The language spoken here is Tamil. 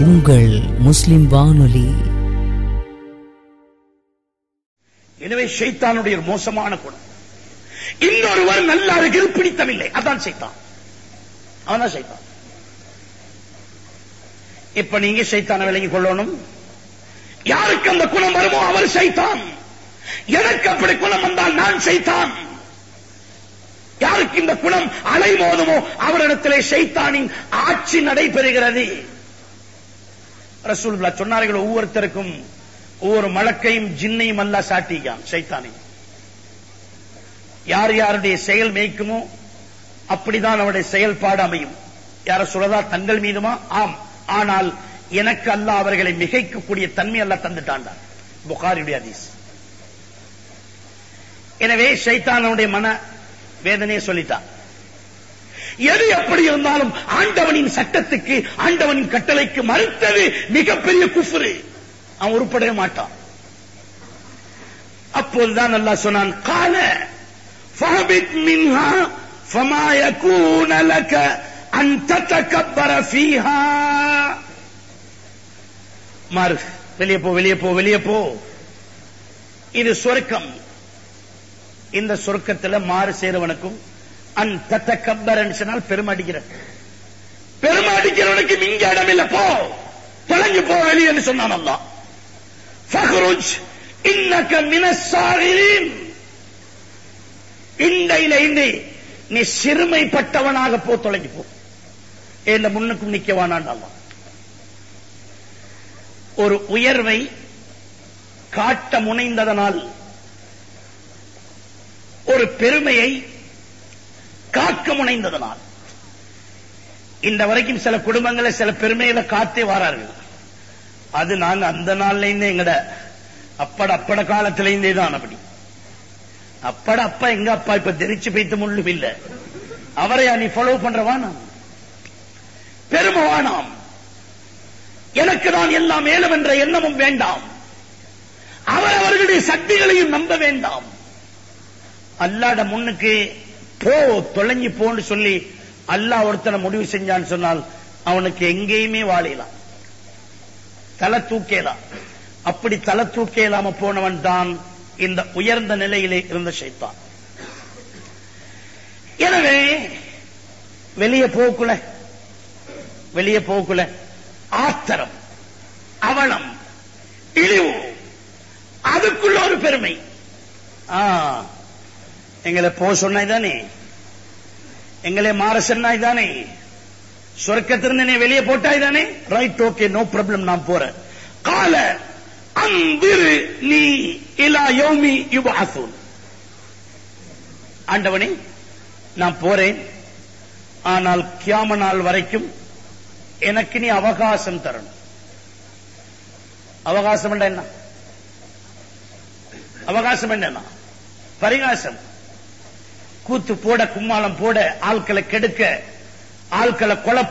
உங்கள் முஸ்லிம் வானொலி எனவே ஷைத்தானுடைய ஒரு மோசமான குணம் இன்னொருவர் நல்ல அருகில் பிடித்தமில்லை அதான் சைத்தான் அவன் சைத்தான் இப்ப நீங்க சைத்தான விலகிக் கொள்ளணும் யாருக்கு அந்த குணம் வருமோ அவர் சைத்தான் எனக்கு அப்படி குணம் வந்தால் நான் சைத்தான் யாருக்கு இந்த குணம் அலைமோதுமோ அவரிடத்திலே சைத்தானின் ஆட்சி நடைபெறுகிறது ரசூலுல்லாஹ் சொன்னார்கள் ஒவ்வொருத்தருக்கும் ஒவ்வொரு மலக்கையும் ஜின்னையும் அல்ல சாட்டியான் சைத்தானை யார் யாருடைய செயல் மேய்க்குமோ அப்படிதான் அவருடைய செயல்பாடு அமையும் யார சொல்லதா தங்கள் மீதுமா ஆம் ஆனால் எனக்கு அல்ல அவர்களை மிகைக்கக்கூடிய தன்மை அல்ல தந்துட்டாண்டான் புகாரியுடைய ஹதீஸ் எனவே சைத்தானுடைய மன வேதனையை சொல்லிட்டான் எது எப்படி இருந்தாலும் ஆண்டவனின் சட்டத்துக்கு ஆண்டவனின் கட்டளைக்கு மறுத்தது மிகப்பெரிய குஃபுரு அவன் உருப்படவே மாட்டான் அப்போதுதான் அல்லாஹ் சொன்னான் கால ஃபஹபித் மின்ஹா ஃபமா யகூன லக அன் ததகப்பர ஃபீஹா மாறு வெளியே போ வெளியே போ வெளியே போ இது சொர்க்கம் இந்த சொர்க்கத்துல மாறு சேருவனுக்கும் அன் தத்தக்கப்பரன் சொன்னால் பெருமடிக்கிற பெருமடிக்கிறவனுக்கு இங்க இடம் இல்ல போ தொலைஞ்சு போ வெளியே சொன்னான் அல்லா ஃபஹ்ருஜ் இன்னக மினஸ்ஸாகிரீன் இண்டையில இண்டி நீ சிறுமைப்பட்டவனாக போ தொலைஞ்சு போ இந்த முன்னுக்கும் நிக்க வேணாண்டாமா ஒரு உயர்வை காட்ட முனைந்ததனால் ஒரு பெருமையை காக்க முனைந்ததனால் இந்த வரைக்கும் சில குடும்பங்களை சில பெருமைகளை காத்தே வாரார்கள் அது நாங்க அந்த நாள்ல இருந்தே எங்கட அப்பட அப்பட காலத்துல இருந்தே தான் அப்படி அப்பட அப்பா எங்க அப்பா இப்ப தெரிச்சு பைத்து முள்ளும் இல்ல அவரையா நீ ஃபாலோ பண்றவானா பெருமை வேணாம் எனக்கு தான் எல்லாம் மேலும் என்ற எண்ணமும் வேண்டாம் அவர் அவர்களுடைய சக்திகளையும் நம்ப வேண்டாம் அல்லாட முன்னுக்கு போ தொலைஞ்சு போன்னு சொல்லி அல்லாஹ் ஒருத்தனை முடிவு செஞ்சான்னு சொன்னால் அவனுக்கு எங்கேயுமே வாழலாம் தலை தூக்கேலாம் அப்படி தலை தூக்கேலாம போனவன் தான் இந்த உயர்ந்த நிலையிலே இருந்த ஷைத்தான் எனவே வெளியே போக்குல வெளியே போக்குல ஆத்திரம் அவலம் இழிவு அதுக்குள்ள ஒரு பெருமை ஆ எங்களை போ சொன்னாய் தானே எங்களை மாற சொன்னாய் தானே சொர்க்கத்திலிருந்து நீ வெளியே போட்டாய் தானே ரைட் ஓகே நோ ப்ராப்ளம் நான் போறேன் கால அந்திரு நீ இலா யோமி யுபாசூன் ஆண்டவனே நான் போறேன் ஆனால் கியாம நாள் வரைக்கும் எனக்கு நீ அவகாசம் தரணும் அவகாசம் என்ன அவகாசம் என்ன பரிகாசம் கூத்து போட கும்மாளம் போட ஆட்களை கெடுக்க ஆட்களை கொலை